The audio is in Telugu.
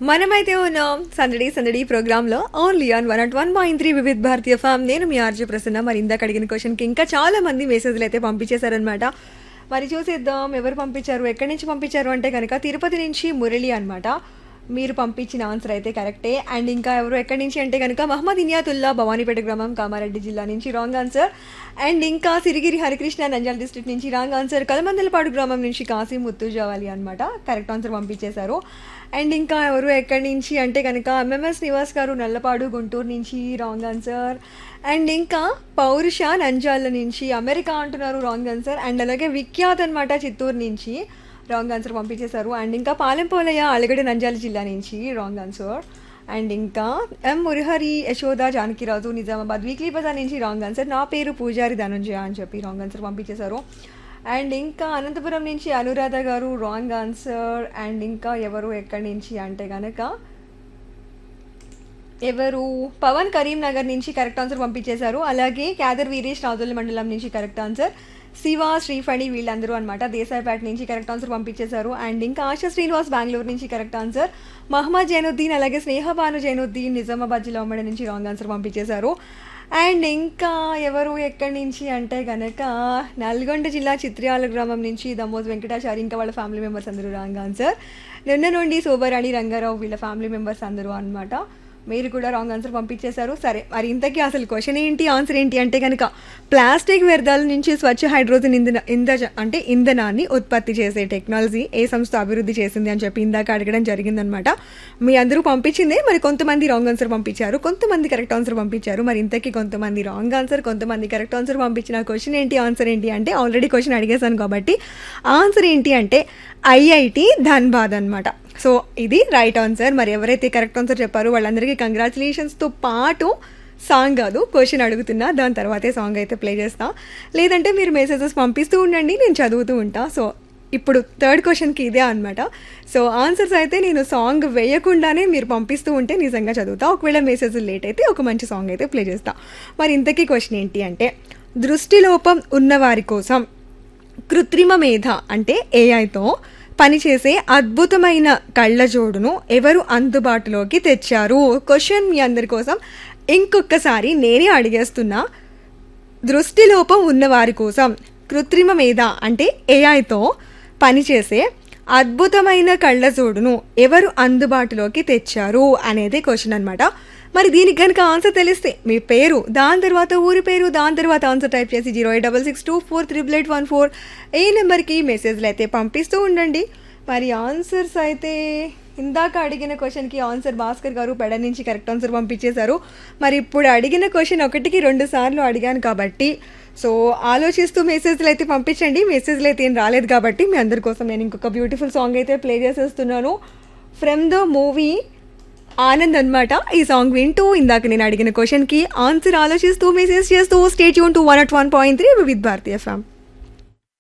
మనమైతే ఉన్నాం సందడి సందడి ప్రోగ్రాంలో only on one at one point three Vividh Bharatiya FM నేను మీ ఆర్జే ప్రసన్న మరి ఇందాక అడిగిన క్వశ్చన్కి ఇంకా చాలా మంది మెసేజ్లు అయితే పంపించేశారనమాట మరి చూసేద్దాం ఎవరు పంపించారు ఎక్కడి నుంచి పంపించారు అంటే కనుక తిరుపతి నుంచి మురళి అనమాట మీరు పంపించిన ఆన్సర్ అయితే కరెక్టే అండ్ ఇంకా ఎవరు ఎక్కడి నుంచి అంటే కనుక మహమ్మద్ ఇనియాతుల్లా భవానీపేట గ్రామం కామారెడ్డి జిల్లా నుంచి రాంగ్ ఆన్సర్ అండ్ ఇంకా సిరిగిరి హరికృష్ణ నంజాల్ డిస్ట్రిక్ట్ నుంచి రాంగ్ ఆన్సర్ కలమందలపాడు గ్రామం నుంచి కాశీ ముత్తు జవాలి అనమాట కరెక్ట్ ఆన్సర్ పంపించేశారు అండ్ ఇంకా ఎవరు ఎక్కడి నుంచి అంటే కనుక ఎంఎంఎస్ నివాస్ గారు నల్లపాడు గుంటూరు నుంచి రాంగ్ ఆన్సర్ అండ్ ఇంకా పౌరుష నంజాల నుంచి అమెరికా అంటున్నారు రాంగ్ ఆన్సర్ అండ్ అలాగే విఖ్యాత్ అనమాట చిత్తూరు నుంచి రాంగ్ ఆన్సర్ పంపించేశారు అండ్ ఇంకా పాలెంపోలయ్య అలగడ నంజాల జిల్లా నుంచి రాంగ్ ఆన్సర్ అండ్ ఇంకా ఎం మురహరి యశోద జానకిరాజు నిజామాబాద్ వీక్లీ బజార్ నుంచి రాంగ్ ఆన్సర్ నా పేరు పూజారి ధనుంజయ అని చెప్పి రాంగ్ ఆన్సర్ పంపించేశారు అండ్ ఇంకా అనంతపురం నుంచి అనురాధ గారు రాంగ్ ఆన్సర్ అండ్ ఇంకా ఎవరు ఎక్కడి నుంచి అంటే కనుక ఎవరు పవన్ కరీంనగర్ నుంచి కరెక్ట్ ఆన్సర్ పంపించేశారు అలాగే క్యాదర్ వీరేష్ రాజుల మండలం నుంచి కరెక్ట్ ఆన్సర్ శివ శ్రీఫణి వీళ్ళందరూ అనమాట దేశాయిపేట నుంచి కరెక్ట్ ఆన్సర్ పంపించేశారు అండ్ ఇంకా ఆశా శ్రీనివాస్ బెంగళూరు నుంచి కరెక్ట్ ఆన్సర్ మహమ్మద్ జైనుద్దీన్ అలాగే స్నేహబాను జైనుద్దీన్ నిజామాబాద్ జిల్లా ఉమ్మడి నుంచి రాంగ్ ఆన్సర్ పంపించేశారు అండ్ ఇంకా ఎవరు ఎక్కడి నుంచి అంటే కనుక నల్గొండ జిల్లా చిత్ర్యాల గ్రామం నుంచి దమోజ్ వెంకటాచారి ఇంకా వాళ్ళ ఫ్యామిలీ మెంబర్స్ అందరూ రాంగ్ ఆన్సర్ నిన్న నుండి శోభరాణి రంగారావు వీళ్ళ ఫ్యామిలీ మెంబర్స్ అందరూ అనమాట మీరు కూడా రాంగ్ ఆన్సర్ పంపించేశారు సరే మరి ఇంతకీ అసలు క్వశ్చన్ ఏంటి ఆన్సర్ ఏంటి అంటే కనుక ప్లాస్టిక్ వ్యర్థాల నుంచి స్వచ్ఛ హైడ్రోజన్ ఇంధన ఇంధ అంటే ఇంధనాన్ని ఉత్పత్తి చేసే టెక్నాలజీ ఏ సంస్థ అభివృద్ధి చేసింది అని చెప్పి ఇందాక అడగడం జరిగిందనమాట మీ అందరూ పంపించిందే మరి కొంతమంది రాంగ్ ఆన్సర్ పంపించారు కొంతమంది కరెక్ట్ ఆన్సర్ పంపించారు మరి ఇంతకీ కొంతమంది రాంగ్ ఆన్సర్ కొంతమంది కరెక్ట్ ఆన్సర్ పంపించిన క్వశ్చన్ ఏంటి ఆన్సర్ ఏంటి అంటే ఆల్రెడీ క్వశ్చన్ అడిగేశాను కాబట్టి ఆన్సర్ ఏంటి అంటే ఐఐటి ధన్బాద్ అనమాట సో ఇది రైట్ ఆన్సర్ మరి ఎవరైతే కరెక్ట్ ఆన్సర్ చెప్పారో వాళ్ళందరికీ కంగ్రాచులేషన్స్తో పాటు సాంగ్ కాదు క్వశ్చన్ అడుగుతున్నా దాని తర్వాతే సాంగ్ అయితే ప్లే చేస్తా లేదంటే మీరు మెసేజెస్ పంపిస్తూ ఉండండి నేను చదువుతూ ఉంటా సో ఇప్పుడు థర్డ్ క్వశ్చన్కి ఇదే అనమాట సో ఆన్సర్స్ అయితే నేను సాంగ్ వేయకుండానే మీరు పంపిస్తూ ఉంటే నిజంగా చదువుతా ఒకవేళ మెసేజ్ లేట్ అయితే ఒక మంచి సాంగ్ అయితే ప్లే చేస్తా మరి ఇంతకీ క్వశ్చన్ ఏంటి అంటే దృష్టిలోపం ఉన్నవారి కోసం కృత్రిమ మేధ అంటే ఏఐతో పనిచేసే అద్భుతమైన కళ్ళజోడును ఎవరు అందుబాటులోకి తెచ్చారు క్వశ్చన్ మీ అందరి కోసం ఇంకొకసారి నేనే అడిగేస్తున్నా దృష్టిలోపం ఉన్నవారి కోసం కృత్రిమ మేధ అంటే ఏఐతో పనిచేసే అద్భుతమైన కళ్ళజోడును ఎవరు అందుబాటులోకి తెచ్చారు అనేది క్వశ్చన్ అనమాట మరి దీనికి కనుక ఆన్సర్ తెలిస్తే మీ పేరు దాని తర్వాత ఊరి పేరు దాని తర్వాత ఆన్సర్ టైప్ చేసి zero eight double six two four triple eight one four ఏ నెంబర్కి మెసేజ్లు అయితే పంపిస్తూ ఉండండి మరి ఆన్సర్స్ అయితే ఇందాక అడిగిన క్వశ్చన్కి ఆన్సర్ భాస్కర్ గారు పెడ నుంచి కరెక్ట్ ఆన్సర్ పంపించేశారు మరి ఇప్పుడు అడిగిన క్వశ్చన్ ఒకటికి రెండు సార్లు అడిగాను కాబట్టి సో ఆలోచిస్తూ మెసేజ్లు అయితే పంపించండి మెసేజ్లు అయితే ఏం రాలేదు కాబట్టి మీ అందరి కోసం నేను ఇంకొక బ్యూటిఫుల్ సాంగ్ అయితే ప్లే చేసేస్తున్నాను ఫ్రమ్ ద మూవీ ఆనంద్ అనమాట ఈ సాంగ్ వింటూ ఇందాక నేను అడిగిన క్వశ్చన్కి ఆన్సర్ ఆలోచిస్తూ మెసేజ్ చేస్తూ స్టేట్ యూన్ to one at one point three with Bharatiya ఫ్యామ్